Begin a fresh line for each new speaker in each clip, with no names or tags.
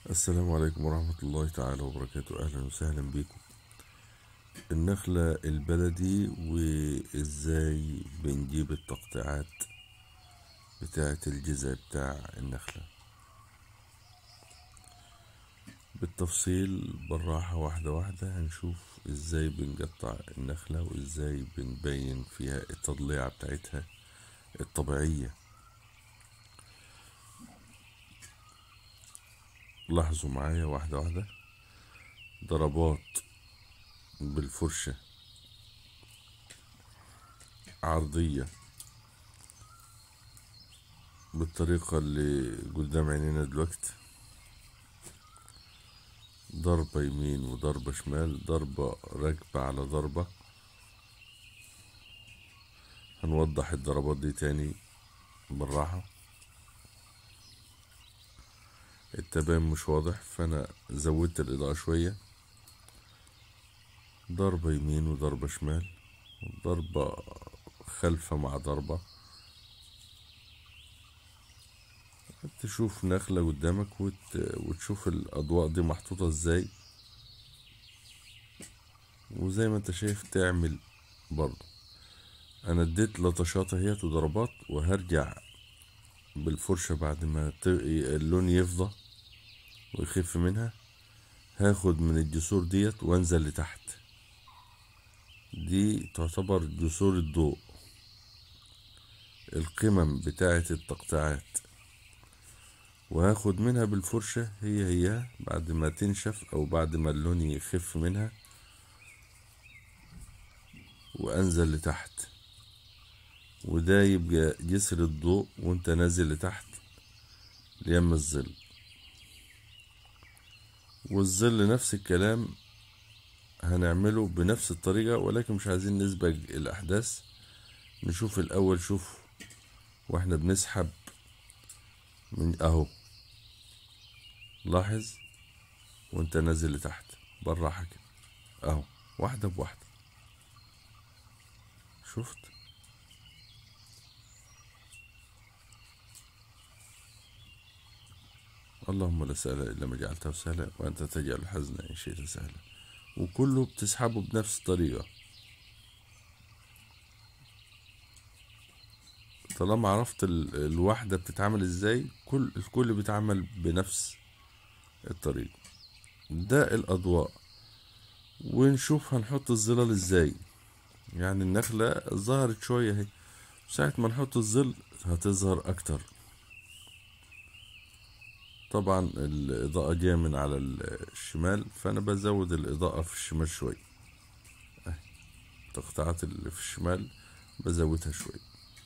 السلام عليكم ورحمة الله تعالى وبركاته أهلا وسهلا بكم النخلة البلدي وإزاي بنجيب التقطيعات بتاعة الجذع بتاع النخلة بالتفصيل بالراحة واحدة واحدة هنشوف إزاي بنقطع النخلة وإزاي بنبين فيها التضليعة بتاعتها الطبيعية لاحظوا معايا واحدة واحدة ضربات بالفرشة عرضية بالطريقة اللي قدام عينينا دلوقتي ضربة يمين وضربة شمال ضربة راكبة على ضربة هنوضح الضربات دي تاني بالراحة التبان مش واضح فانا زودت الاضاءة شوية ضربة يمين وضربة شمال ضربة خلفة مع ضربة تشوف نخلة قدامك وت... وتشوف الأضواء دي محطوطة ازاي وزي ما انت شايف تعمل برضه انا اديت لطشات اهيت وضربات وهرجع بالفرشة بعد ما ت- اللون يفضى ويخف منها هاخد من الجسور ديت وانزل لتحت دي تعتبر جسور الضوء القمم بتاعة التقطيعات وهاخد منها بالفرشة هي هي بعد ما تنشف او بعد ما اللون يخف منها وانزل لتحت وده يبقى جسر الضوء وانت نازل لتحت ليم الظل والظل نفس الكلام هنعمله بنفس الطريقة ولكن مش عايزين نسبق الأحداث نشوف الأول شوف واحنا بنسحب من أهو لاحظ وانت نازل لتحت بالراحة كده أهو واحدة بواحدة شفت اللهم لا سهل إلا ما جعلته سهلا وأنت تجعل الحزن إن شئت سهلا وكله بتسحبه بنفس الطريقة طالما عرفت ال- الواحدة بتتعمل ازاي كل الكل بيتعمل بنفس الطريقة ده الأضواء ونشوف هنحط الظلال ازاي يعني النخلة ظهرت شوية اهي ساعة ما نحط الظل هتظهر أكتر طبعا الإضاءة جاية من على الشمال فأنا بزود الإضاءة في الشمال شوي أهي. التقطيعات اللي في الشمال بزودها شوي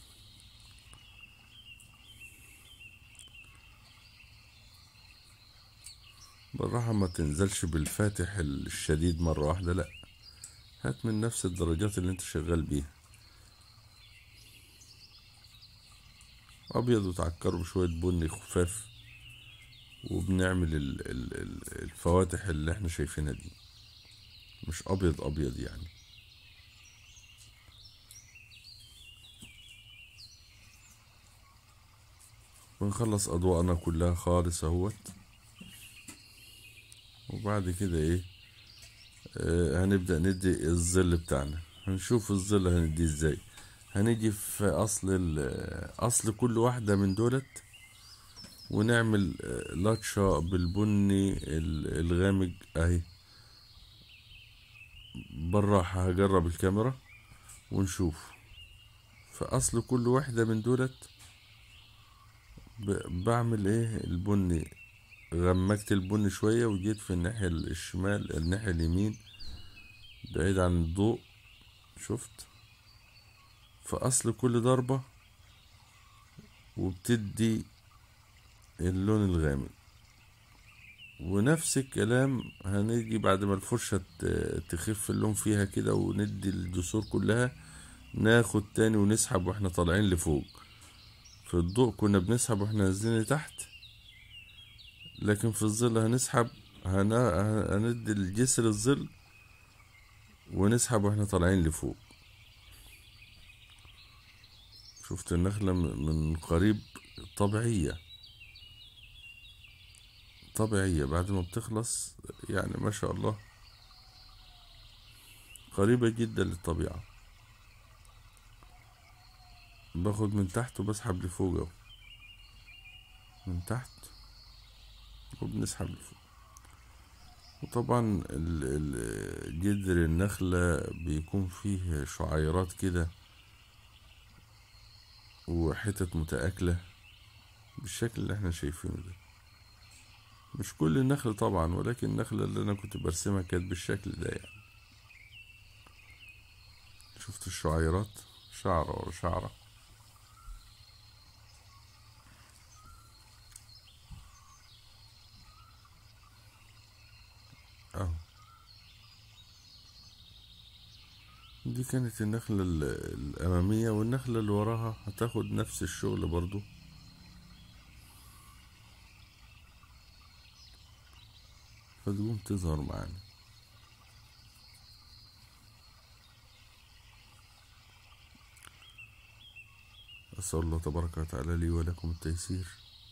بالراحة ما تنزلش بالفاتح الشديد مرة واحدة لأ هات من نفس الدرجات اللي انت شغال بيها أبيض وتعكره بشوية بني خفاف وبنعمل ال- ال- ال- الفواتح اللي احنا شايفينها دي مش أبيض أبيض يعني ونخلص أضواءنا كلها خالص اهوت وبعد كده ايه آه هنبدأ ندي الظل بتاعنا هنشوف الظل هنديه ازاي هنيجي في أصل ال- أصل كل واحدة من دولت ونعمل آه، لطشة بالبني ال- الغامق اهي بالراحة هجرب الكاميرا ونشوف في أصل كل واحدة من دولت ب- بعمل ايه البني غمقت البني شوية وجيت في الناحية الشمال الناحية اليمين بعيد عن الضوء شفت في أصل كل ضربة وبتدي اللون الغامق ونفس الكلام هنيجي بعد ما الفرشة ت- تخف اللون فيها كده وندي الجسور كلها ناخد تاني ونسحب واحنا طالعين لفوق في الضوء كنا بنسحب واحنا نازلين لتحت لكن في الظل هنسحب هن... هندي الجسر الظل ونسحب واحنا طالعين لفوق شفت النخلة من من قريب طبيعية طبيعية بعد ما بتخلص يعني ما شاء الله قريبة جدا للطبيعة باخد من تحت وبسحب لفوق اهو من تحت وبنسحب لفوق وطبعا ال- ال- جذر النخلة بيكون فيه شعيرات كده وحتت متآكلة بالشكل اللي احنا شايفينه ده مش كل النخل طبعا ولكن النخلة اللي انا كنت برسمها كانت بالشكل ده يعني شفت الشعيرات شعرة ورا شعرة اهو دي كانت النخلة ال- الأمامية والنخلة اللي وراها هتاخد نفس الشغل برضو فتقوم تظهر معانا أسأل الله تبارك وتعالى لي ولكم التيسير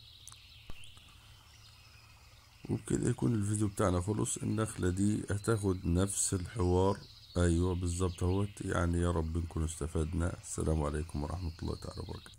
وبكده يكون الفيديو بتاعنا خلص النخلة دي هتاخد نفس الحوار أيوة بالظبط اهوت يعني يا رب نكون استفدنا السلام عليكم ورحمة الله تعالى وبركاته